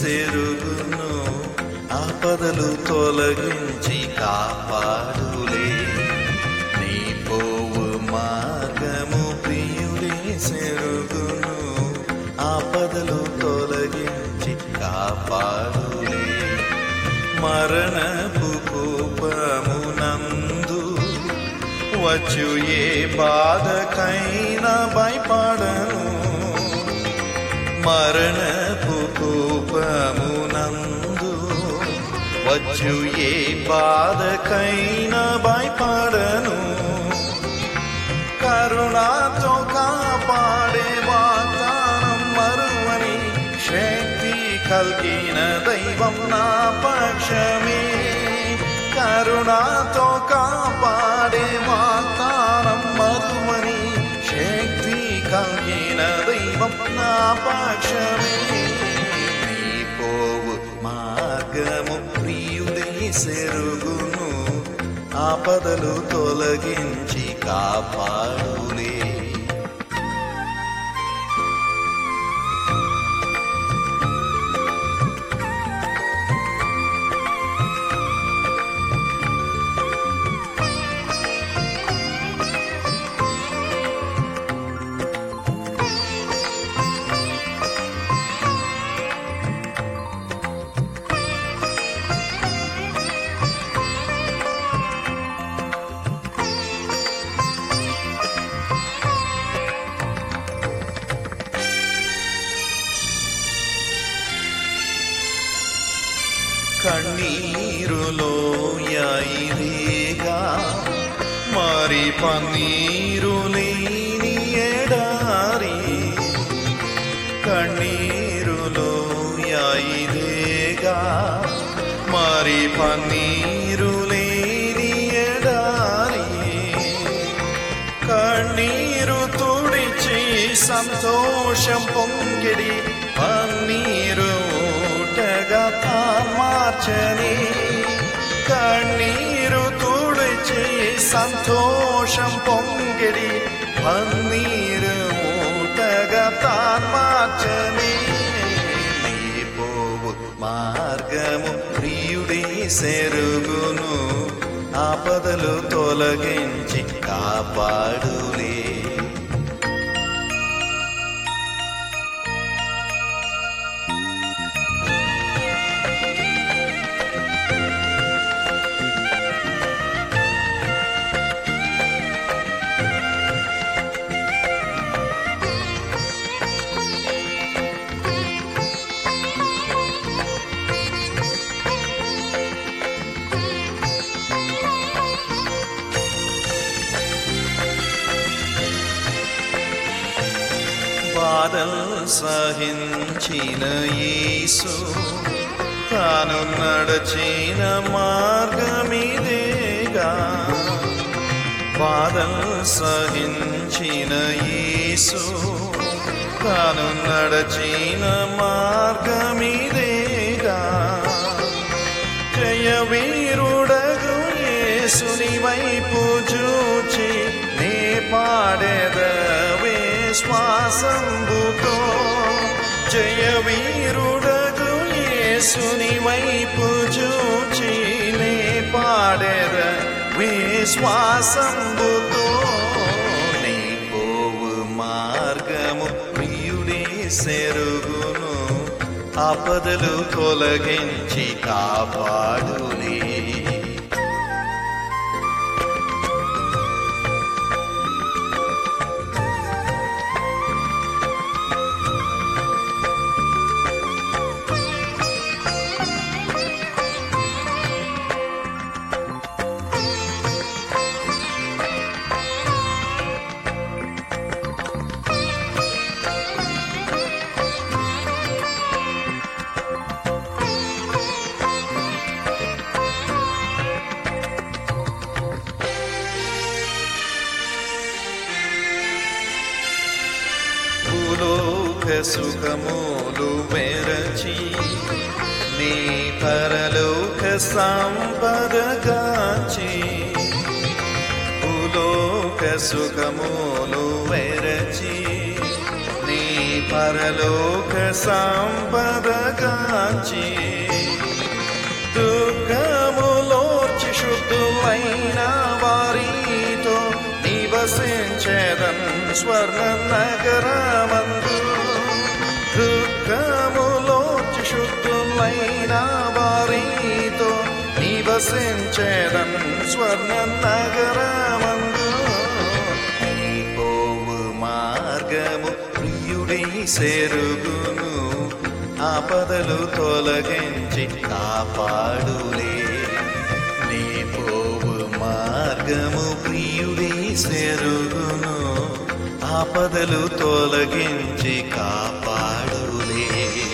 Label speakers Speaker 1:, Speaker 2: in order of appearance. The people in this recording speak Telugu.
Speaker 1: సెరుగును ఆపదలు తొలగించి కాపాడులే నీ పోవు మార్గము ప్రియుడే సెరుగును ఆపదలు తొలగించి కాపాడులే మరణపు కోపమునందు వచ్చు ఏ బాధకైనా భయపడను మరణపు కోపమునందు వచ్చు ఏ బాధకైనా భయపడను కరుణాతో కాపాడే వాగ్దానం మరువని శక్తి కలిగిన దైవం నా పక్షమే కరుణాతో కాపాడే వాగ్దానం మరువని శక్తి కలిగిన దైవం నా పక్షమే నీ పోవు మార్గము ప్రియుడే సెరుగును ఆపదలు తొలగించి కాపాడులే కಣ್ಣీరులో యాయిరేగా మరి పన్నీరు లేని ఎడారి కಣ್ಣీరులో యాయిరేగా మరి పన్నీరు లేని ఎడారి కಣ್ಣీరు తుడిచి సంతోషం పొంగిడి పన్నీరు ఊటగా మార్చని కన్నీరు తుడిచి సంతోషం పొంగిడి పన్నీరు ఊటగా మార్చని నీ పోవు మార్గము ప్రియుడే సెరుగును ఆపదలు తొలగించి కాపాడులే బాధల్ సహించిన యేసు తాను నడచిన మార్గమిదేగా బాధల్ సహించిన యేసు తాను నడచిన మార్గమిదేగా జయ వీరుడగు యేసుని వైపు చూచి నే పాడెదవే శ్వాసంబుతో జయ వీరుడగు యేసుని వైపు చూచి నే పాడెద విశ్వాసంబుతో నీ పోవు మార్గము ప్రియుడే సెరుగును ఆపదలు తొలగించి కాపాడులే భూలోక సుఖములు మెరచి నీ పరలోక సంపదగాచి భూలోక సుఖములు మెరచి నీ పరలోక సంపదగాంచి దుఃఖములోర్చి శుద్ధులైన వారితో నివసించేదన్ స్వర్ణ నగరమందు దుఃఖములోర్చి శుద్ధులైన వారితో నివసించేదన్ స్వర్ణ నగరమందు నీ పోవు మార్గము ప్రియుడి సెరుగును ఆపదలు తొలగించి కాపాడులే నీ పోవు మార్గము ప్రియుడి సెరుగును ఆపదలు తొలగించి కాపాడులే